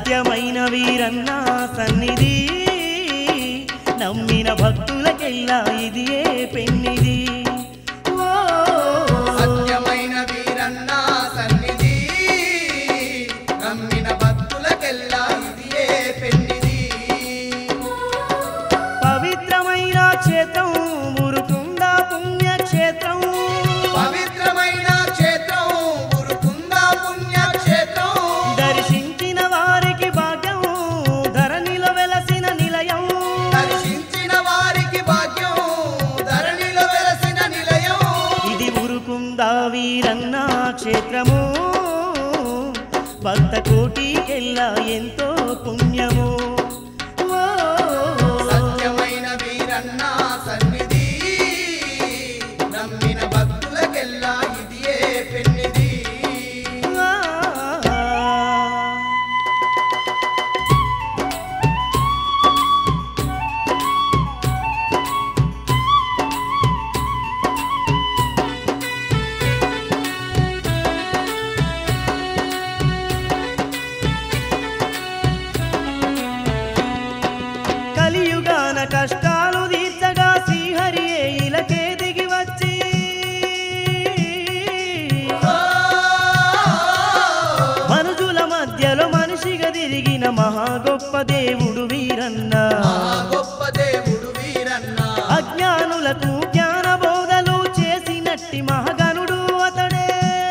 సత్యమైన వీరన్న సన్నిధి నమ్మిన భక్తులకెల్లా ఇది ఏ పెన్నిది ఓ సత్యమైన వీరన్న సన్నిధి నమ్మిన భక్తులకెల్లా ఇది ఏ పెన్నిది పవిత్రమైన క్షేత్రం మురుకుంద పుణ్యక్షేత్రం పవిత్రమైన క్షేత్రం గురుకుంద పుణ్యక్షేత్రం దర్శించిన వారికి భాగ్యం ధరణిలో వెలసిన నిలయం దర్శించిన వారికి భాగ్యం ధరణిలో వెలసిన నిలయం ఇది ఉరుకుంద వీరన్న క్షేత్రము భక్త కోటికెల్లా ఎంతో పుణ్యము ఓ సత్యమైన వీరన్న సన్నిధి నమ్మిన భక్తులకెల్లా ఇది ఏ పెన్నిది ఆ. కలియుగాన కష్టాలు తీర్చగా శ్రీహరి ఇలకే దిగి వచ్చి మనుషుల మధ్యలో మనిషిగా తిరిగిన మహా గొప్ప దేవుడు వీరన్న ఆ గొప్ప దేవుడు వీరన్న అజ్ఞానులకు జ్ఞాన బోధలు చేసినట్టి మహగనుడు అతడే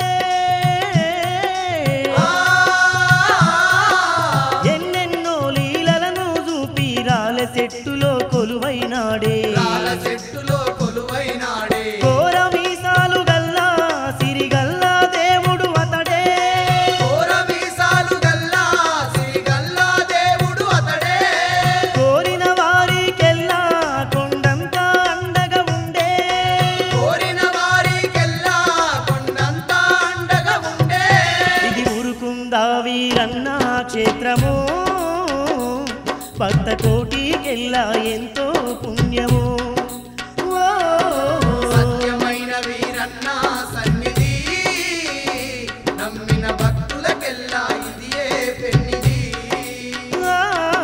ఎన్నెన్నో లీలలను చూపి రాల చెట్టులో కొలువైనాడే రాల చెట్టులో కొలువైనాడే ఘోర మీసాలు గల్లా సిరిగల్లా దేవుడు అతడే ఘోర మీసాలు గల్లా సిరిగల్లా దేవుడు అతడే కోరిన వారికెల్లా కొండంతా అండగా ఉండే కోరిన వారికెల్లా కొండంత అండగా ఉండే ఇది ఊరుకుందా వీరన్న క్షేత్రము భక్త కోటికెల్లా ఎంతో పుణ్యము ఓ సత్యమైన వీరన్న సన్నిధి నమ్మిన భక్తులకెల్లా ఇది ఏ పెన్నిది ఆ.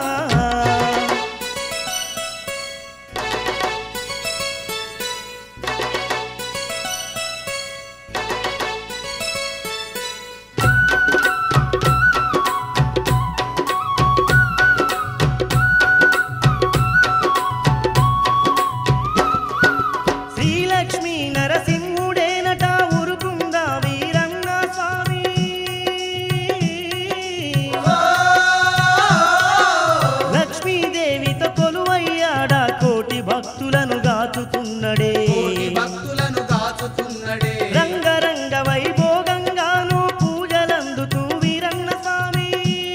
శ్రీలక్ష్మీ నరసింహుడేనట ఊరుకుందా వీరన్న స్వామి లక్ష్మీదేవితో కొలువయ్యాడా కోటి భక్తులను గాచుకున్నడే కోటి భక్తులను కాచుతున్నడే రంగరంగ వైభోగంగాను పూజలందుతూ వీరన్న స్వామి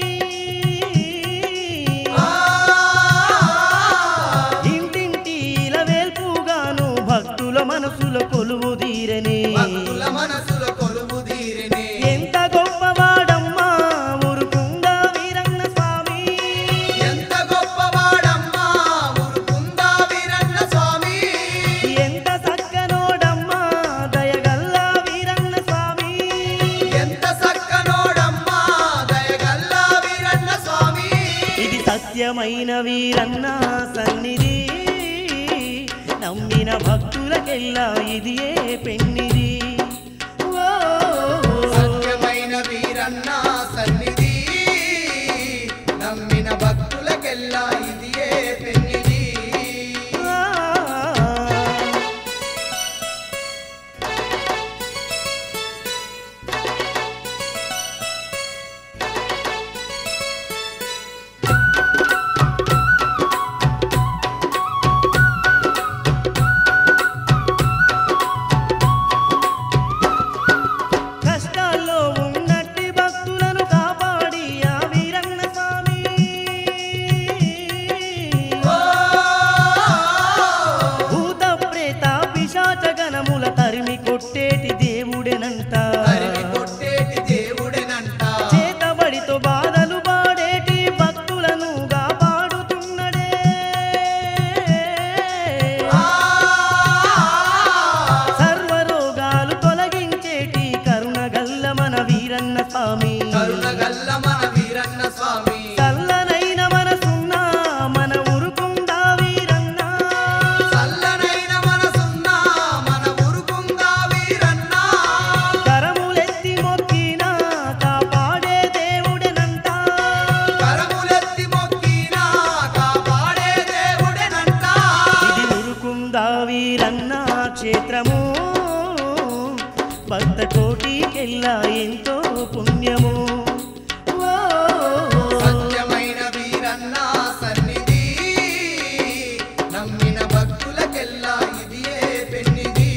ఇంటింటి వేల్పుగాను భక్తుల మనసుల కొలువు తీరని భక్తుల మనసుల కొలువు తీరినే ఎంత గొప్పవాడమ్మా ఊరుకుందా వీరన్న స్వామి ఎంత గొప్పవాడమ్మా ఉరుకుందా వీరన్న స్వామి ఎంత చక్కనోడమ్మా దయగల్లా వీరన్న స్వామి ఎంత సక్కనోడమ్మా దయగల్లా వీరన్న స్వామి ఇది సత్యమైన వీరన్న సన్నిధి నమ్మిన భక్తులకెల్లా ఇది ఏ పెన్నిది ఓ సత్యమైన వీరన్న సన్నిధి నమ్మిన భక్తులకెల్లా ఇది ఏ పెన్నిది ఆ. భక్త కోటికెల్లా ఎంతో పుణ్యము ఓ, సత్యమైన వీరన్న సన్నిధి నమ్మిన భక్తులకెల్లా ఇదియే పెన్నిది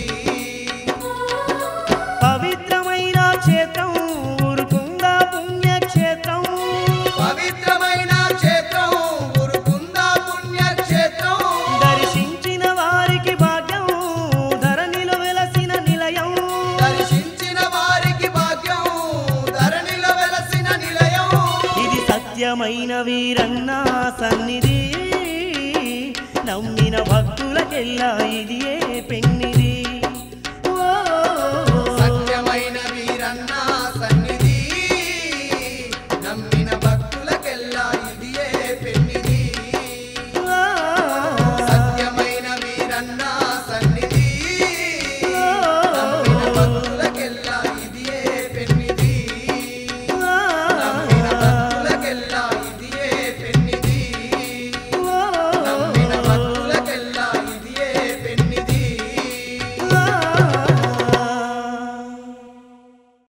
పవిత్రమైన క్షేత్రం ఊరుకుంద పుణ్యక్షేత్రం పవిత్రమైన క్షేత్రం ఉరుకుంద పుణ్యక్షేత్రం దర్శించిన వారికి భాగ్యం ధరణిలో వెలసిన నిలయం దర్శించిన వారికి భాగ్యం ధరణిలో వెలసిన నిలయం ఇది సత్యమైన వీరన్న సన్నిధి నమ్మిన భక్తులకెల్లా ఇది ఏ పెన్నిది